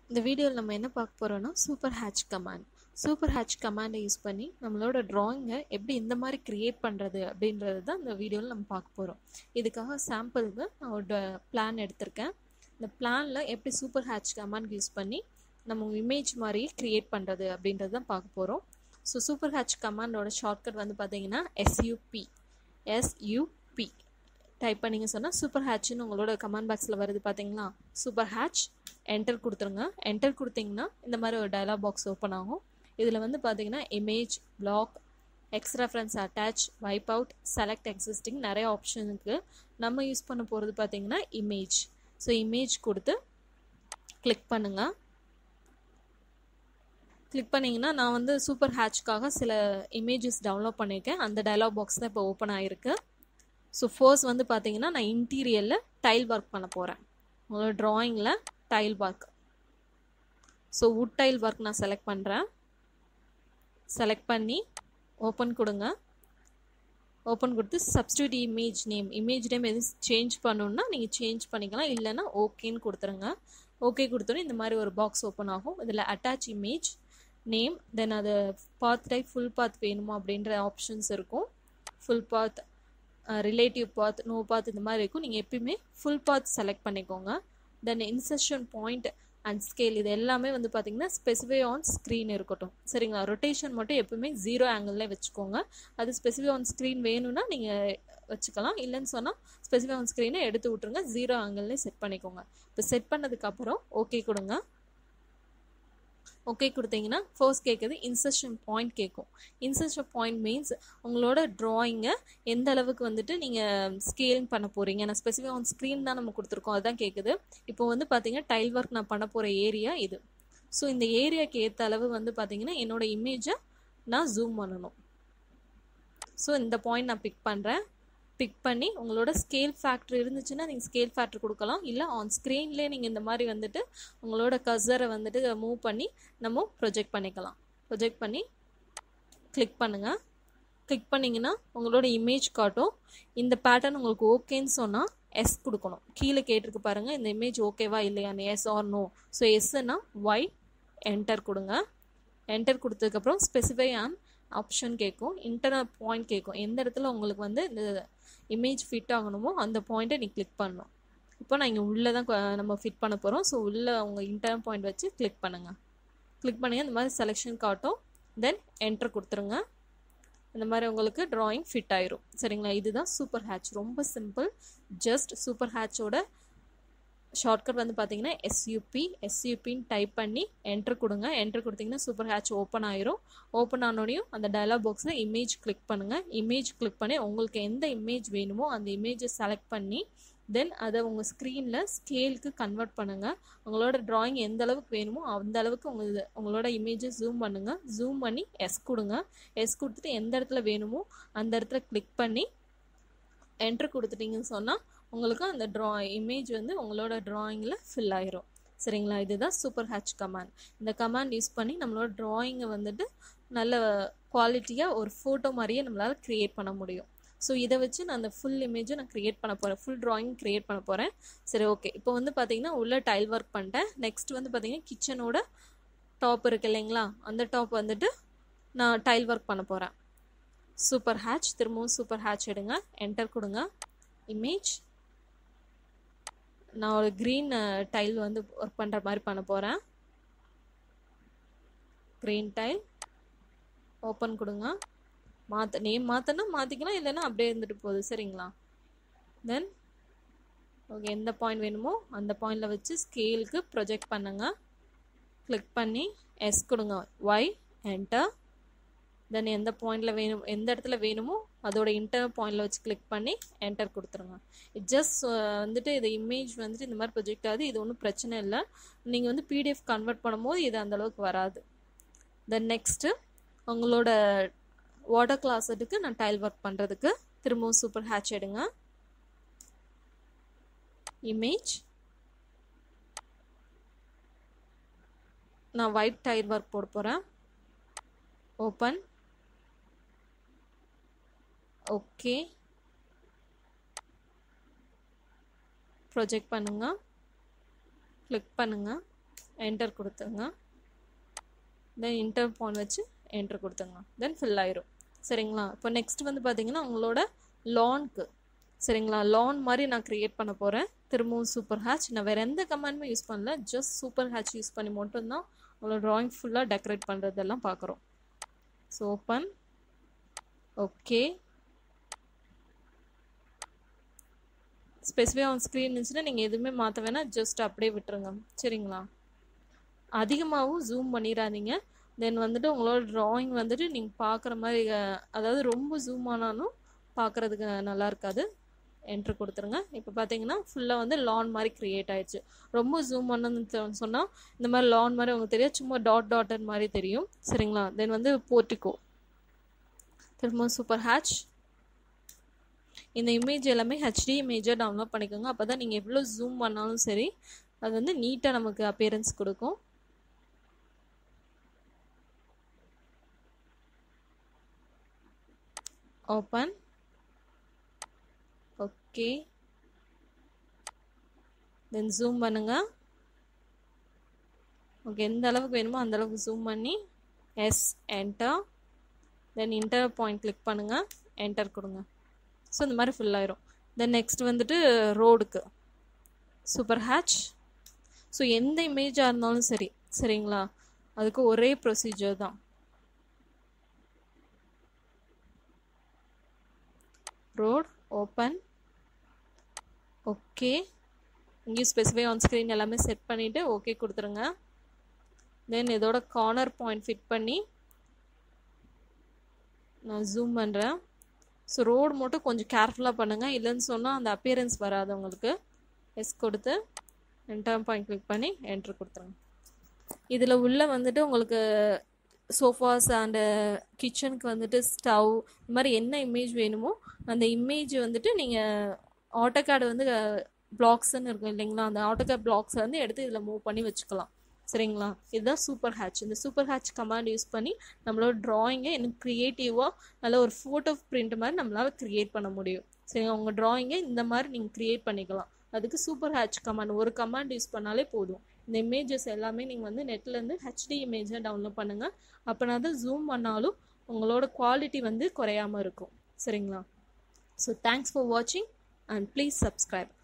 இந்த வீடியோவில் நம்ம என்ன பார்க்க போகிறோம்னா super hatch command super hatch கமாண்டை யூஸ் பண்ணி நம்மளோட ட்ராயிங்கை எப்படி இந்த மாதிரி க்ரியேட் பண்ணுறது அப்படின்றது தான் இந்த வீடியோவில் நம்ம பார்க்க போகிறோம் இதுக்காக சாம்பிளுக்கு நான் ஒரு பிளான் எடுத்திருக்கேன் இந்த பிளானில் எப்படி சூப்பர் ஹேட்ச் கமாண்ட் யூஸ் பண்ணி நம்ம இமேஜ் மாதிரி க்ரியேட் பண்ணுறது அப்படின்றது தான் பார்க்க போகிறோம் ஸோ சூப்பர் ஹேட்ச் கமாண்டோட ஷார்ட்கட் வந்து பார்த்தீங்கன்னா எஸ்யூபி எஸ்யூபி டைப் பண்ணிங்க சொன்னால் சூப்பர் ஹேட்ச்னு உங்களோட கமெண்ட் பாக்ஸில் வருது பார்த்தீங்களா சூப்பர் ஹேட்ச் என்டர் கொடுத்துருங்க என்டர் கொடுத்தீங்கன்னா இந்த மாதிரி ஒரு டயலாக் பாக்ஸ் ஓப்பன் ஆகும் இதில் வந்து பார்த்தீங்கன்னா image block X reference attach wipe out select existing நிறைய ஆப்ஷன் இருக்குது நம்ம யூஸ் பண்ண போகிறது பார்த்தீங்கன்னா இமேஜ் ஸோ இமேஜ் கொடுத்து கிளிக் பண்ணுங்கள் கிளிக் பண்ணிங்கன்னா நான் வந்து சூப்பர் ஹேட்ச்க்காக சில இமேஜஸ் டவுன்லோட் பண்ணியிருக்கேன் அந்த டயலாக் பாக்ஸ் தான் இப்போ ஓப்பன் ஆகிருக்கு ஸோ ஃபர்ஸ்ட் வந்து பார்த்தீங்கன்னா நான் இன்டீரியரில் டைல் ஒர்க் பண்ண போகிறேன் உங்களோட ட்ராயிங்கில் tile work so wood tile work நான் செலக்ட் பண்ணுறேன் செலக்ட் பண்ணி ஓப்பன் கொடுங்க ஓப்பன் கொடுத்து substitute image name image name எதுவும் சேஞ்ச் பண்ணணுன்னா நீங்கள் சேஞ்ச் பண்ணிக்கலாம் இல்லைன்னா ஓகேன்னு கொடுத்துருங்க ஓகே கொடுத்தோன்னே இந்த மாதிரி ஒரு பாக்ஸ் ஓப்பன் ஆகும் இதில் அட்டாச் இமேஜ் நேம் தென் அது பாத் டைப் ஃபுல் பாத் வேணுமா அப்படின்ற ஆப்ஷன்ஸ் இருக்கும் full path relative path no path இந்த மாதிரி இருக்கும் நீங்கள் எப்பயுமே ஃபுல் பாத் செலக்ட் பண்ணிக்கோங்க then insertion point and scale இது எல்லாமே வந்து பார்த்தீங்கன்னா ஸ்பெசிஃபை ஆன் ஸ்க்ரீன் இருக்கட்டும் சரிங்களா ரொட்டேஷன் மட்டும் எப்பவுமே ஜீரோ ஆங்கிளில் வச்சுக்கோங்க அது ஸ்பெசிஃபை ஆன் ஸ்க்ரீன் வேணும்னா நீங்கள் வச்சுக்கலாம் இல்லைன்னு சொன்னால் ஸ்பெசிஃபை ஆன் ஸ்க்ரீனை எடுத்து விட்ருங்க ஜீரோ ஆங்கிள்லேயே செட் பண்ணிக்கோங்க இப்போ செட் பண்ணதுக்கப்புறம் ஓகே கொடுங்க ஓகே கொடுத்தீங்கன்னா ஃபர்ஸ்ட் கேட்குது இன்செஷன் பாயிண்ட் கேட்கும் இன்செஷன் பாயிண்ட் மீன்ஸ் உங்களோட ட்ராயிங்கை எந்த அளவுக்கு வந்துட்டு நீங்கள் ஸ்கேலிங் பண்ண போகிறீங்க நான் ஸ்பெசிஃபிக் ஆன் ஸ்க்ரீன் தான் நம்ம கொடுத்துருக்கோம் அதுதான் கேட்குது இப்போ வந்து பார்த்தீங்கன்னா டைல் ஒர்க் நான் பண்ண போகிற ஏரியா இது ஸோ இந்த ஏரியாவுக்கு ஏற்ற அளவு வந்து பார்த்தீங்கன்னா என்னோட இமேஜை நான் ஜூம் பண்ணணும் ஸோ இந்த பாயிண்ட் நான் பிக் பண்ணுறேன் பிக் பண்ணி உங்களோட ஸ்கேல் ஃபேக்டர் இருந்துச்சுன்னா நீங்கள் ஸ்கேல் ஃபேக்டர் கொடுக்கலாம் இல்லை ஆன் ஸ்க்ரீன்லேயே நீங்கள் இந்த மாதிரி வந்துட்டு உங்களோட கசரை வந்துட்டு மூவ் பண்ணி நம்ம ப்ரொஜெக்ட் பண்ணிக்கலாம் ப்ரொஜெக்ட் பண்ணி கிளிக் பண்ணுங்கள் கிளிக் பண்ணிங்கன்னா உங்களோட இமேஜ் காட்டும் இந்த பேட்டர்ன் உங்களுக்கு ஓகேன்னு சொன்னால் எஸ் கொடுக்கணும் கீழே கேட்டிருக்கு பாருங்கள் இந்த இமேஜ் ஓகேவா இல்லையான்னு எஸ் ஆர் நோ ஸோ எஸ்ஸுன்னா ஒய் என்டர் கொடுங்க என்டர் கொடுத்ததுக்கப்புறம் ஸ்பெசிஃபை ஆன் ஆப்ஷன் கேட்கும் இன்டர்னல் பாயிண்ட் கேட்கும் எந்த இடத்துல உங்களுக்கு வந்து இந்த இமேஜ் ஃபிட் ஆகணுமோ அந்த பாயிண்ட்டை நீ கிளிக் பண்ணணும் இப்போ நான் இங்கே உள்ளே தான் நம்ம ஃபிட் பண்ண போகிறோம் ஸோ உள்ளே உங்கள் இன்டர்னல் பாயிண்ட் வச்சு கிளிக் பண்ணுங்கள் கிளிக் பண்ணி இந்த மாதிரி செலெக்ஷன் காட்டும் தென் என்டர் கொடுத்துருங்க இந்த மாதிரி உங்களுக்கு ட்ராயிங் ஃபிட் ஆயிரும் சரிங்களா இதுதான் சூப்பர் ஹேட்ச் ரொம்ப சிம்பிள் ஜஸ்ட் சூப்பர் ஹேட்சோட ஷார்ட்கட் வந்து பார்த்தீங்கன்னா எஸ்யூபி எஸ்யூபின்னு டைப் பண்ணி என்ட்ரு கொடுங்க என்ட்ரு கொடுத்தீங்கன்னா சூப்பர் ஹேட்ச் ஓப்பன் ஆயிரும் ஓப்பன் ஆனோடையும் அந்த டயலாக் பாக்ஸில் இமேஜ் கிளிக் பண்ணுங்கள் இமேஜ் கிளிக் பண்ணி உங்களுக்கு எந்த இமேஜ் வேணுமோ அந்த இமேஜை செலக்ட் பண்ணி தென் அதை உங்கள் ஸ்க்ரீனில் ஸ்கேலுக்கு கன்வெர்ட் பண்ணுங்கள் உங்களோட ட்ராயிங் எந்த அளவுக்கு வேணுமோ அந்த அளவுக்கு உங்கள் உங்களோட இமேஜை ஜூம் பண்ணுங்கள் ஜூம் பண்ணி எஸ் கொடுங்க எஸ் கொடுத்துட்டு எந்த இடத்துல வேணுமோ அந்த இடத்துல கிளிக் பண்ணி என்ட்ரு கொடுத்துட்டீங்கன்னு சொன்னால் உங்களுக்கு அந்த ட்ரா இமேஜ் வந்து உங்களோட ட்ராயிங்கில் ஃபில் ஆயிரும் சரிங்களா இதுதான் சூப்பர் ஹேட்ச் கமாண்ட் இந்த கமாண்ட் யூஸ் பண்ணி நம்மளோட ட்ராயிங்கை வந்துட்டு நல்ல குவாலிட்டியாக ஒரு ஃபோட்டோ மாதிரியே நம்மளால் க்ரியேட் பண்ண முடியும் ஸோ இதை வச்சு நான் அந்த ஃபுல் இமேஜை நான் க்ரியேட் பண்ண போகிறேன் ஃபுல் ட்ராயிங் க்ரியேட் பண்ண போகிறேன் சரி ஓகே இப்போ வந்து பார்த்தீங்கன்னா உள்ள டைல் ஒர்க் பண்ணிட்டேன் நெக்ஸ்ட் வந்து பார்த்தீங்கன்னா கிச்சனோட டாப் இருக்கு இல்லைங்களா அந்த டாப் வந்துட்டு நான் டைல் ஒர்க் பண்ண போகிறேன் சூப்பர் ஹேட்ச் திரும்பவும் சூப்பர் ஹேட்ச் எடுங்க என்டர் கொடுங்க இமேஜ் நான் ஒரு க்ரீன் டைல் வந்து ஒர்க் பண்ணுற மாதிரி பண்ண போகிறேன் க்ரீன் டைல் ஓப்பன் கொடுங்க மாற்ற நேம் மாற்றினா மாற்றிக்கலாம் இல்லைன்னா அப்படியே இருந்துட்டு போகுது சரிங்களா தென் ஓகே எந்த பாயிண்ட் வேணுமோ அந்த பாயிண்டில் வச்சு ஸ்கேலுக்கு ப்ரொஜெக்ட் பண்ணுங்கள் கிளிக் பண்ணி எஸ் கொடுங்க ஒய் என்டர் தென் எந்த பாயிண்டில் வேணும் எந்த இடத்துல வேணுமோ அதோட இன்டர் பாயிண்டில் வச்சு கிளிக் பண்ணி என்டர் கொடுத்துருங்க இட் ஜஸ்ட் வந்துட்டு இது இமேஜ் வந்துட்டு இந்த மாதிரி ப்ரொஜெக்ட் ஆகுது இது ஒன்றும் பிரச்சனை இல்லை நீங்கள் வந்து பிடிஎஃப் கன்வெர்ட் பண்ணும்போது இது அந்தளவுக்கு வராது தென் நெக்ஸ்ட்டு உங்களோட வாட்டர் கிளாஸட்டுக்கு நான் டைல் ஒர்க் பண்ணுறதுக்கு திரும்பவும் சூப்பர் ஹேட்ச் எடுங்க இமேஜ் நான் ஒயிட் டைல் ஒர்க் போட போகிறேன் ஓப்பன் ஓகே ப்ரொஜெக்ட் பண்ணுங்கள் கிளிக் பண்ணுங்கள் என்டர் கொடுத்துங்க தென் இன்டர் பாயிண்ட் வச்சு என்டர் கொடுத்துங்க தென் ஃபில் ஆயிரும் சரிங்களா இப்போ நெக்ஸ்ட் வந்து பார்த்தீங்கன்னா உங்களோட லான்க்கு சரிங்களா லான் மாதிரி நான் க்ரியேட் பண்ண போகிறேன் திரும்பவும் சூப்பர் ஹேட்ச் நான் வேறு எந்த கமெண்ட்மே யூஸ் பண்ணல ஜஸ்ட் சூப்பர் ஹேட்ச் யூஸ் பண்ணி மட்டும்தான் உங்களோட ட்ராயிங் ஃபுல்லாக டெக்கரேட் பண்ணுறதெல்லாம் பார்க்குறோம் ஸோ ஓப்பன் ஓகே ஸ்பெசிஃபிக்காக ஆன் ஸ்க்ரீன் இருந்துச்சுன்னா நீங்கள் எதுவுமே மாற்ற வேணாம் ஜஸ்ட் அப்படியே விட்டுருங்க சரிங்களா அதிகமாகவும் ஜூம் பண்ணிடாதீங்க தென் வந்துட்டு உங்களோட ட்ராயிங் வந்துட்டு நீங்கள் பார்க்குற மாதிரி அதாவது ரொம்ப ஜூம் ஆனாலும் பார்க்குறதுக்கு நல்லா இருக்காது என்ட்ரு கொடுத்துருங்க இப்போ பார்த்தீங்கன்னா ஃபுல்லாக வந்து லான் மாதிரி க்ரியேட் ஆயிடுச்சு ரொம்ப ஜூம் பண்ணணும்னு சொன்னால் இந்த மாதிரி லான் மாதிரி உங்களுக்கு தெரியும் சும்மா டாட் டாட்டட் மாதிரி தெரியும் சரிங்களா தென் வந்து போர்ட்டிக்கோ திரும்ப சூப்பர் ஹேட்ச் இந்த இமேஜ் எல்லாமே ஹெச்டி இமேஜாக டவுன்லோட் பண்ணிக்கோங்க அப்போ தான் நீங்கள் எவ்வளோ ஜூம் பண்ணாலும் சரி அது வந்து நீட்டாக நமக்கு அப்பியரன்ஸ் கொடுக்கும் ஓப்பன் ஓகே தென் ஜூம் பண்ணுங்க ஓகே எந்த அளவுக்கு வேணுமோ அந்த அளவுக்கு ஜூம் பண்ணி yes enter then inter point click பண்ணுங்கள் என்டர் கொடுங்க ஸோ இந்த மாதிரி ஃபில் ஆயிரும் தென் நெக்ஸ்ட் வந்துட்டு ரோடுக்கு சூப்பர் ஹேட்ச் ஸோ எந்த இமேஜாக இருந்தாலும் சரி சரிங்களா அதுக்கு ஒரே ப்ரொசீஜர் தான் ரோட் ஓப்பன் ஓகே இங்கேயும் ஸ்பெசிஃபை ஆன் ஸ்க்ரீன் எல்லாமே செட் பண்ணிவிட்டு ஓகே கொடுத்துருங்க தென் இதோட கார்னர் பாயிண்ட் ஃபிட் பண்ணி நான் ஜூம் பண்ணுறேன் ஸோ ரோடு மட்டும் கொஞ்சம் கேர்ஃபுல்லாக பண்ணுங்கள் இல்லைன்னு சொன்னால் அந்த அப்பியரன்ஸ் வராது உங்களுக்கு எஸ் கொடுத்து என்டர் பாயிண்ட் கிளிக் பண்ணி என்ட்ரு கொடுத்துருங்க இதில் உள்ள வந்துட்டு உங்களுக்கு சோஃபாஸ் அண்டு கிச்சனுக்கு வந்துட்டு ஸ்டவ் இந்த மாதிரி என்ன இமேஜ் வேணுமோ அந்த இமேஜ் வந்துட்டு நீங்கள் ஆட்டோகேட் வந்து பிளாக்ஸ்ன்னு இருக்கும் இல்லைங்களா அந்த ஆட்டோகேட் பிளாக்ஸை வந்து எடுத்து இதில் மூவ் பண்ணி வச்சுக்கலாம் சரிங்களா இதுதான் சூப்பர் ஹேட்ச் இந்த சூப்பர் ஹேட்ச் கமாண்ட் யூஸ் பண்ணி நம்மளோட ட்ராயிங்கை இன்னும் க்ரியேட்டிவாக நல்ல ஒரு ஃபோட்டோ பிரிண்ட் மாதிரி நம்மளால் க்ரியேட் பண்ண முடியும் சரிங்களா உங்கள் ட்ராயிங்கை இந்த மாதிரி நீங்கள் க்ரியேட் பண்ணிக்கலாம் அதுக்கு சூப்பர் ஹேட்ச் கமாண்ட் ஒரு கமாண்ட் யூஸ் பண்ணாலே போதும் இந்த இமேஜஸ் எல்லாமே நீங்கள் வந்து நெட்லேருந்து ஹெச்டி இமேஜாக டவுன்லோட் பண்ணுங்கள் அப்போனா தான் ஜூம் பண்ணாலும் உங்களோட குவாலிட்டி வந்து குறையாமல் இருக்கும் சரிங்களா ஸோ தேங்க்ஸ் ஃபார் வாட்சிங் அண்ட் ப்ளீஸ் சப்ஸ்கிரைப்